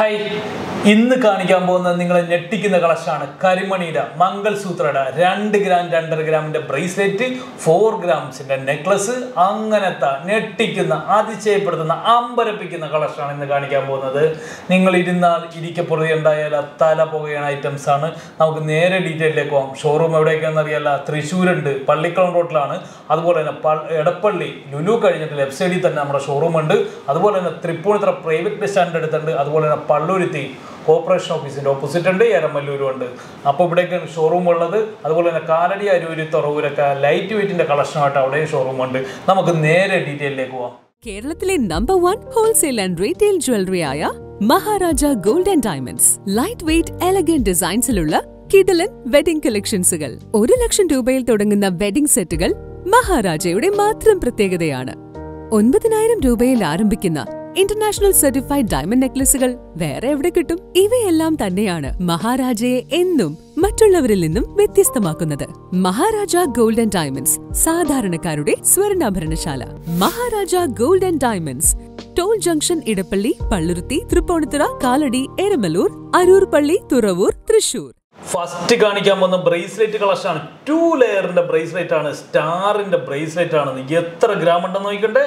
Hi ഇന്ന് കാണിക്കാൻ പോകുന്നത് നിങ്ങളെ ഞെട്ടിക്കുന്ന കളക്ഷനാണ് കരിമണിയുടെ മംഗൾസൂത്രയുടെ രണ്ട് ഗ്രാം രണ്ടര ഗ്രാമിന്റെ ബ്രേസ്ലെറ്റ് ഫോർ ഗ്രാംസിന്റെ നെക്ലസ് അങ്ങനത്തെ ഞെട്ടിക്കുന്ന അതിശയപ്പെടുത്തുന്ന അമ്പരപ്പിക്കുന്ന കളക്ഷനാണ് ഇന്ന് കാണിക്കാൻ പോകുന്നത് നിങ്ങൾ ഇരുന്നാൽ ഇരിക്കപ്പുറതി ഉണ്ടായാൽ തല പുകയാണ് ഐറ്റംസ് ആണ് നമുക്ക് നേരെ ഡീറ്റെയിലേക്ക് പോകാം ഷോറൂം എവിടെയൊക്കെയാണെന്ന് അറിയാല്ല തൃശ്ശൂരുണ്ട് പള്ളിക്കുളം റോഡിലാണ് അതുപോലെ തന്നെ പ- എടപ്പള്ളി ലുലു കഴിഞ്ഞിട്ട് ലെഫ്റ്റ് സൈഡിൽ തന്നെ നമ്മുടെ ഷോറൂം ഉണ്ട് അതുപോലെ തന്നെ തൃപ്പൂണിത്തറ പ്രൈവറ്റ് ബസ് സ്റ്റാൻഡ് അടുത്തുണ്ട് അതുപോലെ തന്നെ പള്ളുരുത്തി കോർപ്പറേഷൻ ഓഫീസിന്റെ ഓപ്പോസിറ്റ് ഉണ്ട് എരമല്ലൂരും ഉണ്ട് അപ്പോൾ ഇവിടേക്കാണ് ഷോറൂം ഉള്ളത് അതുപോലെ തന്നെ കാലടി അരൂര് തുറവൂരൊക്കെ ലൈറ്റ് വെയിറ്റിന്റെ കളക്ഷനായിട്ട് അവിടെയും ഷോറൂം ഉണ്ട് നമുക്ക് നേരെ ഡീറ്റെയിലേക്ക് പോവാം കേരളത്തിലെ number one wholesale and retail jewellery ആയ Maharaja gold and diamonds light weight elegant ഡിസൈൻസിലുള്ള കിടലൻ വെഡിംഗ് കളക്ഷൻസുകൾ ഒരു ലക്ഷം രൂപയിൽ തുടങ്ങുന്ന വെഡിംഗ് സെറ്റുകൾ മഹാരാജയുടെ മാത്രം പ്രത്യേകതയാണ് ഒൻപതിനായിരം രൂപയിൽ ആരംഭിക്കുന്ന ഇന്റർനാഷണൽ സർട്ടിഫൈഡ് ഡയമണ്ട് നെക്ലസുകൾ വേറെ എവിടെ കിട്ടും ഇവയെല്ലാം തന്നെയാണ് മഹാരാജയെ എന്നും മറ്റുള്ളവരിൽ നിന്നും വ്യത്യസ്തമാക്കുന്നത് മഹാരാജ ഗോൾഡ് ആൻഡ് ഡയമണ്ട്സ് സാധാരണക്കാരുടെ സ്വർണ്ണാഭരണശാല Maharaja gold and diamonds toll junction Edappally Palluruthy Tripunithura Kalady Eramalloor Aroor പള്ളി തുറവൂർ തൃശൂർ ഫസ്റ്റ് കാണിക്കാൻ പോകുന്ന ബ്രേസ്ലെറ്റ് കളക്ഷൻ ആണ് ടു ലെയറിന്റെ ബ്രേസ്ലെറ്റ് ആണ് സ്റ്റാറിന്റെ ബ്രേസ്ലെറ്റ് ആണ് എത്ര ഗ്രാം ഉണ്ടെന്ന് നോക്കണ്ടേ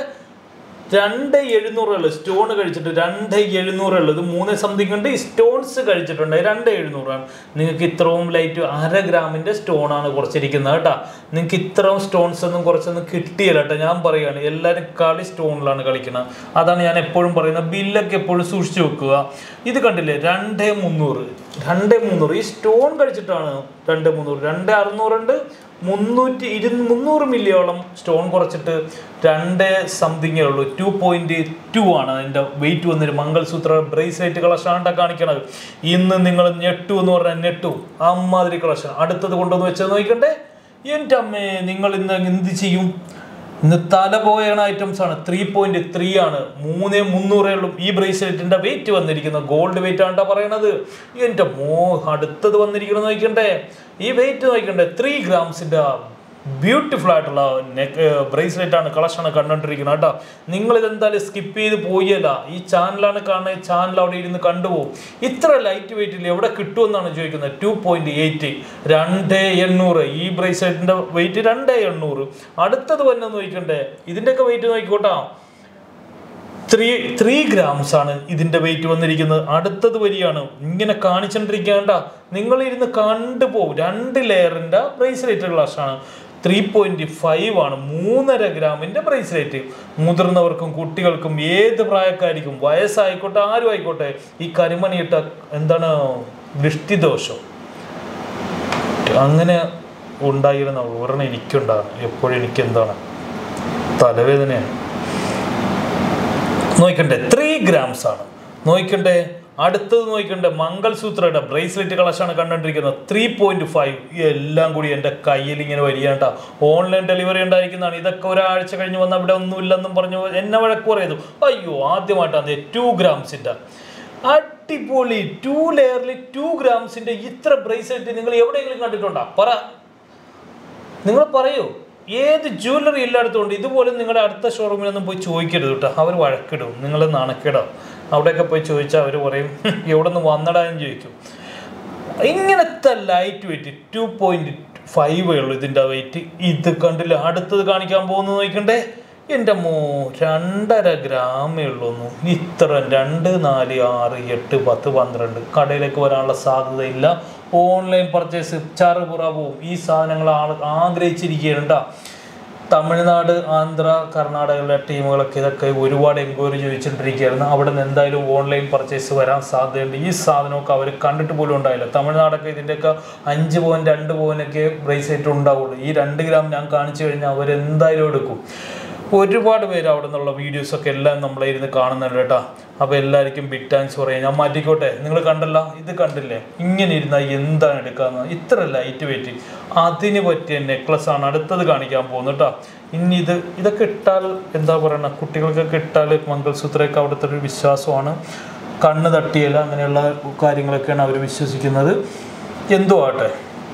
രണ്ട് എഴുന്നൂറുള്ളൂ സ്റ്റോൺ കഴിച്ചിട്ട് രണ്ട് എഴുന്നൂറുള്ളൂ ഇത് മൂന്ന് സംതിങ് ഉണ്ട് ഈ സ്റ്റോൺസ് കഴിച്ചിട്ടുണ്ട് രണ്ട് എഴുന്നൂറാണ് നിങ്ങൾക്ക് ഇത്രയും ലൈറ്റ് അര ഗ്രാമിന്റെ സ്റ്റോൺ ആണ് കുറച്ചിരിക്കുന്നത് കേട്ടോ നിങ്ങൾക്ക് ഇത്രയും സ്റ്റോൺസ് ഒന്നും കുറച്ചൊന്നും കിട്ടിയില്ല കേട്ടോ ഞാൻ പറയുകയാണ് എല്ലാവരും കളി സ്റ്റോണിലാണ് കളിക്കുന്നത് അതാണ് ഞാൻ എപ്പോഴും പറയുന്നത് ബില്ലൊക്കെ എപ്പോഴും സൂക്ഷിച്ചു വെക്കുക ഇത് കണ്ടില്ലേ രണ്ടേ മുന്നൂറ് രണ്ടേ മുന്നൂറ് ഈ സ്റ്റോൺ കഴിച്ചിട്ടാണ് രണ്ട് മുന്നൂറ് രണ്ട് അറുന്നൂറുണ്ട് മുന്നൂറ്റി ഇരു മുന്നൂറ് മില്ലിയോളം സ്റ്റോൺ കുറച്ചിട്ട് രണ്ട് സംതിങ്ങേ ഉള്ളൂ ടു പോയിന്റ് ടു ആണ് അതിൻ്റെ വെയിറ്റ് വന്നൊരു മംഗൾസൂത്ര ബ്രേസ്ലെറ്റ് കളക്ഷനാണ് കാണിക്കണത് ഇന്ന് നിങ്ങൾ ഞെട്ടു എന്ന് പറഞ്ഞാൽ ഞെട്ടു അമ്മാതിരി കളക്ഷൻ അടുത്തത് കൊണ്ടുവന്ന് വെച്ചത് നോക്കണ്ടേ എൻ്റെ അമ്മേ നിങ്ങൾ ഇന്ന് എന്ത് ചെയ്യും ഇന്ന് തല പോയാണ് ഐറ്റംസ് ആണ് ത്രീ പോയിന്റ് ത്രീ ആണ് മൂന്നേ മുന്നൂറേ ഉള്ളൂ ഈ ബ്രേസ്ലെറ്റിന്റെ വെയിറ്റ് വന്നിരിക്കുന്നത് ഗോൾഡ് വെയിറ്റ് ആണ് പറയണത് എന്റെ മോ അടുത്തത് വന്നിരിക്കുന്നത് നോക്കണ്ടേ ഈ വെയിറ്റ് നോക്കണ്ടേ ത്രീ ഗ്രാംസിന്റെ ബ്യൂട്ടിഫുൾ ആയിട്ടുള്ള നെക്ക് ബ്രേസ്ലെറ്റ് ആണ് കളക്ഷൻ കണ്ടുകൊണ്ടിരിക്കുന്നത് കേട്ടോ നിങ്ങൾ ഇതെന്തായാലും സ്കിപ്പ് ചെയ്ത് പോയല്ല ഈ ചാനലാണ് കാണുന്നത് ഈ ചാനൽ അവിടെ ഇരുന്ന് കണ്ടുപോകും ഇത്ര ലൈറ്റ് വെയിറ്റിൽ എവിടെ കിട്ടുമെന്നാണ് ചോദിക്കുന്നത് ടു പോയിന്റ് എയ്റ്റ് രണ്ട് എണ്ണൂറ് ഈ ബ്രേസ്ലെറ്റിന്റെ വെയിറ്റ് രണ്ട് എണ്ണൂറ് അടുത്തത് വന്നെ നോക്കണ്ടേ ഇതിൻ്റെയൊക്കെ വെയിറ്റ് നോക്കിക്കോട്ടാ ത്രീ ത്രീ ഗ്രാംസ് ആണ് ഇതിന്റെ വെയിറ്റ് വന്നിരിക്കുന്നത് അടുത്തത് വരികയാണ് ഇങ്ങനെ കാണിച്ചുകൊണ്ടിരിക്കേണ്ട നിങ്ങൾ ഇരുന്ന് കണ്ടുപോകും രണ്ട് ലെയറിന്റെ ബ്രേസ്ലെറ്റ് ഗ്ലാസ്സാണ് ത്രീ പോയിന്റ് ഫൈവ് ആണ് മൂന്നര ഗ്രാമിന്റെ ബ്രേസ്ലെറ്റ് മുതിർന്നവർക്കും കുട്ടികൾക്കും ഏത് പ്രായക്കാർക്കും വയസ്സായിക്കോട്ടെ ആരും ആയിക്കോട്ടെ ഈ കരിമണിയിട്ട എന്താണ് ദൃഷ്ടിദോഷം അങ്ങനെ ഉണ്ടായിരുന്ന ഒരെണ്ണം എനിക്കുണ്ടാകും എപ്പോഴും എനിക്ക് എന്താണ് തലവേദനയാണ് നോക്കണ്ടേ ത്രീ ഗ്രാംസ് ആണ് നോക്കണ്ടേ അടുത്തത് നോക്കണ്ടേ മംഗൾസൂത്രയുടെ ബ്രേസ്ലെറ്റ് കളക്ഷനാണ് കണ്ടുകൊണ്ടിരിക്കുന്നത് ത്രീ പോയിന്റ് ഫൈവ് എല്ലാം കൂടി എൻ്റെ കയ്യിൽ ഇങ്ങനെ വരികയാണ്ട ഓൺലൈൻ ഡെലിവറി ഉണ്ടായിരിക്കുന്നതാണ് ഇതൊക്കെ ഒരാഴ്ച കഴിഞ്ഞ് വന്ന് അവിടെ ഒന്നുമില്ലെന്നും പറഞ്ഞു എന്നെ വഴക്ക് പറയുന്നു അയ്യോ ആദ്യമായിട്ടാണ് ടു ഗ്രാംസിൻ്റെ അടിപൊളി ടു ലെയറിൽ ടു ഗ്രാംസിൻ്റെ ഇത്ര ബ്രേസ്ലെറ്റ് നിങ്ങൾ എവിടെയെങ്കിലും കണ്ടിട്ടുണ്ടോ പറ നിങ്ങൾ പറയൂ ഏത് ജ്വല്ലറി എല്ലായിടത്തും ഉണ്ട് ഇതുപോലെ നിങ്ങളുടെ അടുത്ത ഷോറൂമിലൊന്നും പോയി ചോദിക്കരുത് കേട്ടോ അവർ വഴക്കിടും നിങ്ങൾ നാണക്കിടും അവിടെയൊക്കെ പോയി ചോദിച്ചാൽ അവർ പറയും എവിടെ നിന്ന് വന്നടാന്ന് ചോദിക്കും ഇങ്ങനത്തെ light weight two point five ഉള്ളൂ ഇതിൻ്റെ വെയിറ്റ് ഇത് കണ്ടില്ല അടുത്തത് കാണിക്കാൻ പോകുന്നത് നോക്കണ്ടേ എൻ്റെ മോ രണ്ടര ഗ്രാമേ ഉള്ളൂ ഇത്ര രണ്ട് നാല് ആറ് എട്ട് പത്ത് പന്ത്രണ്ട് കടയിലേക്ക് വരാനുള്ള സാധ്യതയില്ല ഓൺലൈൻ പർച്ചേസ് ചറുപുറ പോവും ഈ സാധനങ്ങൾ ആൾ ആഗ്രഹിച്ചിരിക്കുകയാണ് ട്ടോ. തമിഴ്നാട് ആന്ധ്ര കർണാടകയിലെ ടീമുകളൊക്കെ ഇതൊക്കെ ഒരുപാട് എൻക്വയറി ചോദിച്ചിട്ടിരിക്കുകയായിരുന്നു അവിടെ നിന്ന് എന്തായാലും ഓൺലൈൻ പർച്ചേസ് വരാൻ സാധ്യതയുണ്ട് ഈ സാധനമൊക്കെ അവർ കണ്ടിട്ട് പോലും ഉണ്ടായില്ല തമിഴ്നാടൊക്കെ ഇതിൻ്റെയൊക്കെ അഞ്ച് പോയിൻ രണ്ട് പോയിനൊക്കെ ബ്രേസ്ലെറ്റ് ഉണ്ടാവുള്ളൂ ഈ രണ്ട് ഗ്രാം ഞാൻ കാണിച്ചു കഴിഞ്ഞാൽ അവർ എന്തായാലും എടുക്കും ഒരുപാട് പേര് അവിടെ നിന്നുള്ള വീഡിയോസൊക്കെ എല്ലാം നമ്മളെ ഇരുന്ന് കാണുന്നുണ്ട് കേട്ടോ അപ്പോൾ എല്ലാവർക്കും ബിഗ് താങ്ക്സ് പറയാം ഞാൻ മാറ്റിക്കോട്ടെ നിങ്ങൾ കണ്ടല്ല ഇത് കണ്ടില്ലേ ഇങ്ങനെ ഇരുന്നാൽ എന്താണ് എടുക്കാന്ന് ഇത്ര ലൈറ്റ് വെയിറ്റ് അതിന് പറ്റിയ നെക്ലസ് ആണ് അടുത്തത് കാണിക്കാൻ പോകുന്നത് കേട്ടോ ഇനി ഇത് ഇതൊക്കെ ഇട്ടാൽ എന്താ പറയുക കുട്ടികൾക്കൊക്കെ ഇട്ടാൽ മംഗൾസൂത്രയൊക്കെ അവിടുത്തെ ഒരു വിശ്വാസമാണ് കണ്ണ് തട്ടിയല്ല അങ്ങനെയുള്ള കാര്യങ്ങളൊക്കെയാണ് അവർ വിശ്വസിക്കുന്നത് എന്തോ ആട്ടെ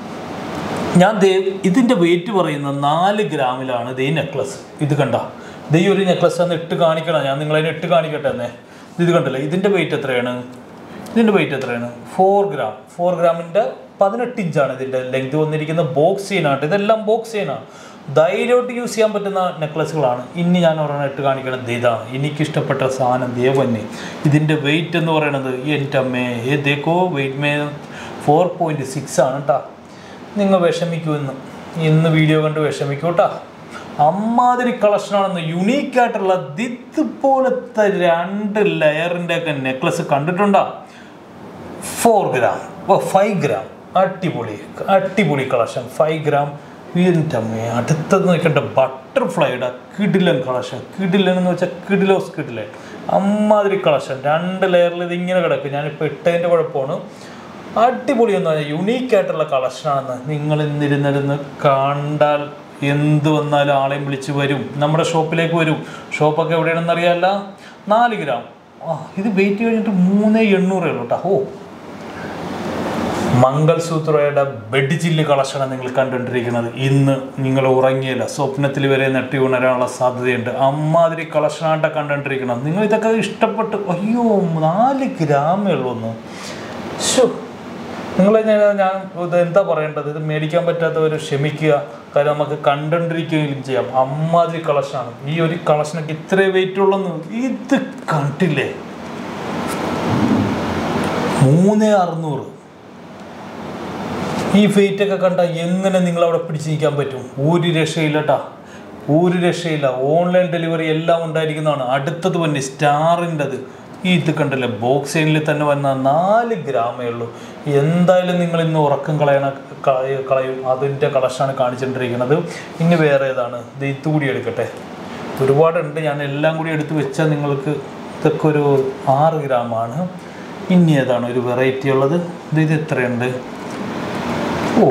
ഞാൻ ദേ ഇതിൻ്റെ വെയിറ്റ് പറയുന്നത് നാല് ഗ്രാമിലാണ് ദേ നെക്ലസ് ഇത് കണ്ട ദേ ഈ ഒരു നെക്ലസ് ഒന്ന് ഇട്ട് കാണിക്കണം ഞാൻ നിങ്ങളതിനെ ഇട്ട് കാണിക്കട്ടെ എന്നേ ഇത് കണ്ടില്ലേ ഇതിൻ്റെ വെയിറ്റ് എത്രയാണ് ഇതിൻ്റെ വെയിറ്റ് എത്രയാണ് ഫോർ ഗ്രാം ഫോർ ഗ്രാമിൻ്റെ പതിനെട്ട് ഇഞ്ചാണ് ഇതിൻ്റെ ലെങ്ത് വന്നിരിക്കുന്ന ബോക്സ് ചെയിനാണ് ഇതെല്ലാം ബോക്സ് ചെയിനാണ് ധൈര്യമായിട്ട് യൂസ് ചെയ്യാൻ പറ്റുന്ന നെക്ലസുകളാണ് ഇനി ഞാൻ ഒരെണ്ണം ഇട്ട് കാണിക്കണത് ഇതാണ് എനിക്കിഷ്ടപ്പെട്ട സാധനം ദേവന് ഇതിൻ്റെ വെയിറ്റ് എന്ന് പറയുന്നത് എൻ്റെ അമ്മേ ഏ ദേക്കോ വെയിറ്റ് മേ ഫോർ പോയിൻറ്റ് സിക്സ് ആണ് കേട്ടോ നിങ്ങൾ വിഷമിക്കൂ ഇന്ന് ഇന്ന് വീഡിയോ കണ്ട് വിഷമിക്കൂ കേട്ടോ അമ്മാതിരി കളക്ഷനാണെന്ന് യുണീക്കായിട്ടുള്ള ഇതുപോലത്തെ രണ്ട് ലെയറിൻ്റെ ഒക്കെ നെക്ലസ് കണ്ടിട്ടുണ്ടോ four gram or five gram അടിപൊളി അടിപൊളി കളക്ഷൻ ഫൈവ് ഗ്രാം വീടിൻ്റെ അമ്മയെ അടുത്തത് നോക്കേണ്ട ബട്ടർഫ്ലൈയുടെ കിടിലൻ കളക്ഷൻ കിടിലൻ എന്ന് വെച്ചാൽ കിടിലോസ് കിടിലൻ അമ്മാതിരി കളക്ഷൻ രണ്ട് ലെയറിൽ ഇത് ഇങ്ങനെ കിടക്കും ഞാനിപ്പോൾ ഇട്ടതിൻ്റെ കുഴപ്പമാണ് അടിപൊളി എന്ന് പറഞ്ഞാൽ യുണീക്കായിട്ടുള്ള കളക്ഷനാണെന്ന് നിങ്ങൾ ഇന്നിരുന്നിരുന്ന് കണ്ടാൽ എന്ത് വന്നാലും ആളെയും വിളിച്ച് വരും നമ്മുടെ ഷോപ്പിലേക്ക് വരും ഷോപ്പൊക്കെ എവിടെയാണെന്ന് അറിയാമല്ല നാല് ഗ്രാം ആ ഇത് വെയിറ്റ് കഴിഞ്ഞിട്ട് മൂന്ന് എണ്ണൂറേ ഉള്ളൂ കേട്ടോ ഓ മംഗൾസൂത്രയുടെ ബെഡ് ചില്ല് കളക്ഷനാണ് നിങ്ങൾ കണ്ടുകൊണ്ടിരിക്കുന്നത് ഇന്ന് നിങ്ങൾ ഉറങ്ങിയില്ല സ്വപ്നത്തിൽ വരെ നെട്ടി ഉണരാനുള്ള സാധ്യതയുണ്ട് അമ്മാതിരി കളക്ഷനായിട്ട് കണ്ടുകൊണ്ടിരിക്കണം നിങ്ങൾ ഇതൊക്കെ ഇഷ്ടപ്പെട്ട് അയ്യോ നാല് ഗ്രാമേ ഉള്ളൂ ഒന്ന് ശോ നിങ്ങൾ ഞാൻ ഞാൻ ഇത് എന്താ പറയേണ്ടത് ഇത് മേടിക്കാൻ പറ്റാത്തവർ ക്ഷമിക്കുക കാര്യം നമുക്ക് കണ്ടുകൊണ്ടിരിക്കുകയും ചെയ്യാം അമ്മാതിരി കളക്ഷനാണ് ഈ ഒരു കളക്ഷനൊക്കെ ഇത്രേ വെയിറ്റ് ഉള്ളെന്ന് ഇത് കണ്ടില്ലേ മൂന്ന് അറുന്നൂറ് ഈ ഫെയ്റ്റ് ഒക്കെ കണ്ടാൽ എങ്ങനെ നിങ്ങൾ അവിടെ പിടിച്ച് നിൽക്കാൻ പറ്റും ഒരു രക്ഷയില്ല കേട്ടാ ഒരു രക്ഷയില്ല ഓൺലൈൻ ഡെലിവറി എല്ലാം ഉണ്ടായിരിക്കുന്നതാണ് അടുത്തത് തന്നെ സ്റ്റാറിൻ്റെത് ഈ ഇത് കണ്ടല്ലേ ബോക്സൈനിൽ തന്നെ വന്ന നാല് ഗ്രാമേ ഉള്ളൂ എന്തായാലും നിങ്ങൾ ഇന്ന് ഉറക്കം കളയണ കളയ- കളയും അതിൻ്റെ കളക്ഷനാണ് കാണിച്ചുകൊണ്ടിരിക്കുന്നത് ഇനി വേറെ ഏതാണ് ഇത് ഇതുകൂടി എടുക്കട്ടെ ഒരുപാടുണ്ട് ഞാൻ എല്ലാം കൂടി എടുത്ത് വെച്ചാൽ നിങ്ങൾക്ക് ഇതൊക്കെ ഒരു ആറ് ഗ്രാമാണ് ഇനി ഏതാണ് ഒരു വെറൈറ്റി ഉള്ളത് ഇത് ഇത് എത്രയുണ്ട് ഓ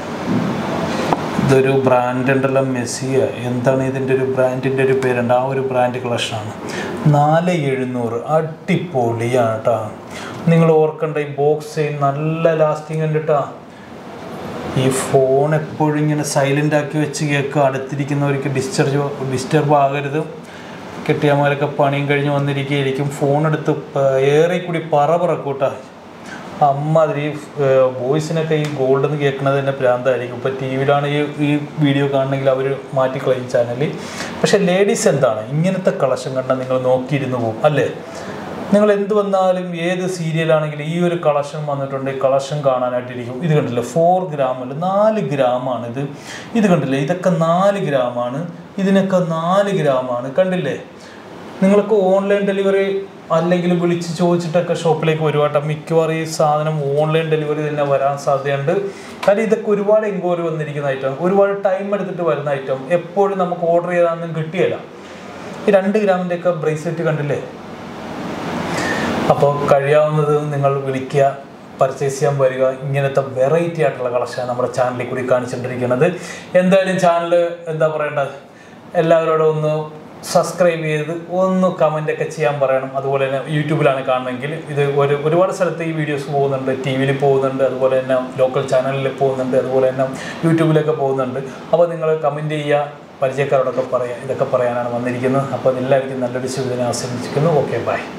ഇതൊരു ബ്രാൻഡ് ഉണ്ടല്ലോ മെസ്സിയ എന്താണ് ഇതിൻ്റെ ഒരു ബ്രാൻഡിൻ്റെ ഒരു പേരുണ്ട് ആ ഒരു ബ്രാൻഡ് കളക്ഷനാണ് നാല് എഴുന്നൂറ് അടിപൊളിയാണ് കേട്ടോ നിങ്ങൾ ഓർക്കണ്ട ഈ ബോക്സ് നല്ല ലാസ്റ്റിംഗ് ഉണ്ട് കേട്ടോ ഈ ഫോൺ എപ്പോഴും ഇങ്ങനെ സൈലൻ്റ് ആക്കി വെച്ച് കേൾക്കുക അടുത്തിരിക്കുന്നവർക്ക് ഡിസ്റ്റർബ് ഡിസ്റ്റർബ് ആകരുത് കെട്ടിയമാരൊക്കെ പണിയും കഴിഞ്ഞ് വന്നിരിക്കുകയായിരിക്കും ഫോൺ എടുത്ത് ഏറെ കൂടി പറ പറക്കൂട്ടാ അമ്മാതിരി വോയിസിനൊക്കെ ഈ ഗോൾഡ് എന്ന് കേൾക്കുന്നത് തന്നെ പ്രാന്തായിരിക്കും ഇപ്പോൾ ടി വിയിലാണ് ഈ ഈ വീഡിയോ കാണണമെങ്കിൽ അവർ മാറ്റിക്കളയും ചാനലിൽ പക്ഷേ ലേഡീസ് എന്താണ് ഇങ്ങനത്തെ കളക്ഷൻ കണ്ടാൽ നിങ്ങൾ നോക്കിയിരുന്നു പോകും അല്ലേ നിങ്ങൾ എന്ത് വന്നാലും ഏത് സീരിയലാണെങ്കിലും ഈ ഒരു കളക്ഷൻ വന്നിട്ടുണ്ട് ഈ കളക്ഷൻ കാണാനായിട്ടിരിക്കും ഇത് കണ്ടില്ലേ ഫോർ ഗ്രാമല്ല നാല് ഗ്രാമാണ് ഇത് ഇത് കണ്ടില്ലേ ഇതൊക്കെ നാല് ഗ്രാമാണ് ഇതിനൊക്കെ നാല് ഗ്രാമാണ് കണ്ടില്ലേ നിങ്ങൾക്ക് ഓൺലൈൻ ഡെലിവറി അല്ലെങ്കിൽ വിളിച്ച് ചോദിച്ചിട്ടൊക്കെ ഷോപ്പിലേക്ക് വരുവാട്ടോ മിക്കവാറും ഈ സാധനം ഓൺലൈൻ ഡെലിവറി തന്നെ വരാൻ സാധ്യതയുണ്ട് കാര്യം ഇതൊക്കെ ഒരുപാട് എൻക്വയറി വന്നിരിക്കുന്ന ഐറ്റം ഒരുപാട് ടൈം എടുത്തിട്ട് വരുന്ന ഐറ്റം എപ്പോഴും നമുക്ക് ഓർഡർ ചെയ്താലൊന്നും കിട്ടിയല്ല ഈ രണ്ട് ഗ്രാമിൻ്റെയൊക്കെ ബ്രേസ്ലെറ്റ് കണ്ടില്ലേ അപ്പോൾ കഴിയാവുന്നത് നിങ്ങൾ വിളിക്കുക പർച്ചേസ് ചെയ്യാൻ വരിക ഇങ്ങനത്തെ വെറൈറ്റി ആയിട്ടുള്ള കളക്ഷൻ നമ്മുടെ ചാനലിൽ കൂടി കാണിച്ചുകൊണ്ടിരിക്കുന്നത് എന്തായാലും ചാനൽ എന്താ പറയേണ്ടത് എല്ലാവരോടും ഒന്ന് സബ്സ്ക്രൈബ് ചെയ്ത് ഒന്ന് കമൻ്റ് ഒക്കെ ചെയ്യാൻ പറയണം അതുപോലെ തന്നെ യൂട്യൂബിലാണ് കാണുന്നതെങ്കിൽ ഇത് ഒരു ഒരുപാട് സ്ഥലത്ത് ഈ വീഡിയോസ് പോകുന്നുണ്ട് ടി വിയിൽ പോകുന്നുണ്ട് അതുപോലെ തന്നെ ലോക്കൽ ചാനലിൽ പോകുന്നുണ്ട് അതുപോലെ തന്നെ യൂട്യൂബിലൊക്കെ പോകുന്നുണ്ട് അപ്പോൾ നിങ്ങൾ കമൻറ്റ് ചെയ്യുക പരിചയക്കാരോടൊക്കെ പറയാം ഇതൊക്കെ പറയാനാണ് വന്നിരിക്കുന്നത് അപ്പോൾ എല്ലാവർക്കും നല്ലൊരു ശുഭദിനം ആശംസിക്കുന്നു ഓക്കെ ബൈ